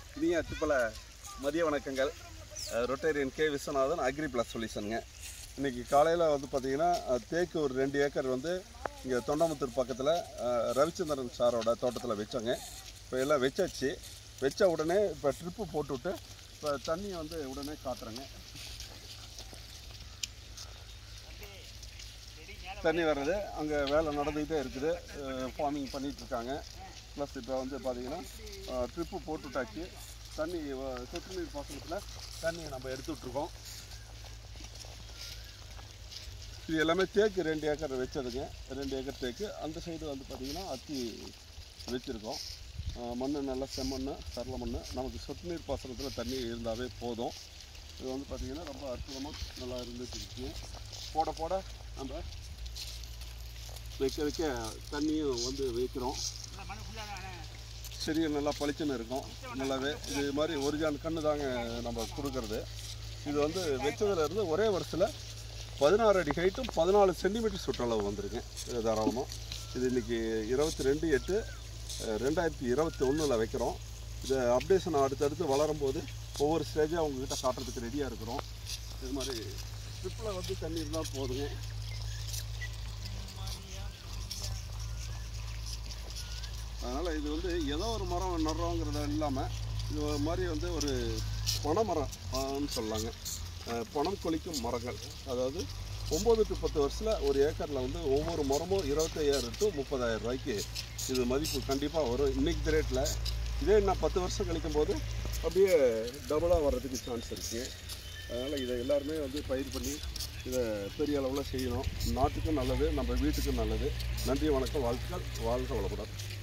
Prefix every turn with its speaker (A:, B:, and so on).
A: இனிய அத்துப்பல மதிய வணக்கங்கள் Rotarian K Viswanathan agri plus சொல்யூஷனுங்க இன்றைக்கி காலையில் வந்து பார்த்திங்கன்னா அஹ், தேக்கு ஒரு ரெண்டு ஏக்கர் வந்து இங்கே தொண்டமுத்தூர் பக்கத்தில் ரவிச்சந்திரன் சாரோட தோட்டத்தில் வச்சோங்க இப்போ எல்லாம் வச்சாச்சு வச்ச உடனே இப்போ ட்ரிப்பு போட்டுவிட்டு இப்போ தண்ணியை வந்து உடனே காட்டுறேங்க தண்ணி வர்றது அங்கே வேலை நடந்துக்கிட்டே இருக்குது ஃபார்மிங் பண்ணிகிட்டு இருக்காங்க ப்ளஸ் இப்போ வந்து பார்த்தீங்கன்னா ட்ரிப்பு போட்டுட்டாச்சு தண்ணி அஹ், சொட்டு நீர் பாசனத்தில் தண்ணியை நம்ம எடுத்து விட்ருக்கோம் இது எல்லாமே தேக்கு ரெண்டு ஏக்கர் வச்சதுங்க ரெண்டு ஏக்கர் தேக்கு அந்த சைடு வந்து பார்த்திங்கன்னா அத்தி வச்சுருக்கோம் மண் நல்லா செம்மண் சரள மண் நமக்கு சொட்டு நீர் பாசனத்தில் தண்ணி இருந்தாவே போதும் இது வந்து பார்த்திங்கன்னா ரொம்ப அற்புதமாக நல்லா இருந்துட்டு இருக்குங்க போட போட நம்ம வைக்க வைக்க தண்ணியும் வந்து வைக்கிறோம் செடிகள் நல்லா பளிச்சுன்னு இருக்கும் நல்லாவே இது மாதிரி ஒரிஜினல் கன்று தாங்க நம்ம கொடுக்கறது இது வந்து வச்சதுல இருந்து ஒரே வருஷத்தில் பதினாறு அடி ஹைட்டும் பதினாலு சென்டிமீட்டர் சுற்றளவு வந்திருங்க இது தாராளமாக இது இன்னைக்கு இருபத்தி ரெண்டு எட்டு அஹ், ரெண்டாயிரத்தி இருபத்தி ஒன்றில் வைக்கிறோம் இது அப்டேஷன் அடுத்தடுத்து வளரும்போது ஒவ்வொரு ஸ்டேஜாக உங்ககிட்ட காட்டுறதுக்கு ரெடியாக இருக்கிறோம் இது மாதிரி ட்ரிப்பில் வந்து தண்ணி இருந்தால் போதுங்க அதனால் இது வந்து ஏதோ ஒரு மரம் நடுறோங்கிறத இல்லாமல் இது ஒரு மாதிரி வந்து ஒரு பனைமரம் ஆன்னு சொல்லலாங்க அஹ் பணம் கொளிக்கும் மரங்கள் அதாவது ஒம்பது டு பத்து வருஷத்தில் ஒரு ஏக்கரில் வந்து ஒவ்வொரு மரமும் இருபத்தையாயிரம் டு முப்பதாயிரம் ரூபாய்க்கு இது மதிப்பு கண்டிப்பாக வரும் இன்னைக்கு ரேட்டில் இதே நான் பத்து வருஷம் கழிக்கும் போது அப்படியே டபுளாக வர்றதுக்கு சான்ஸ் இருக்குது அதனால் இதை எல்லாருமே வந்து பயிர் பண்ணி இதை பெரிய அளவில் செய்யணும் நாட்டுக்கும் நல்லது நம்ம வீட்டுக்கும் நல்லது நன்றி வணக்கம் வாழ்த்துக்கள் வாழ்க வளமுடன்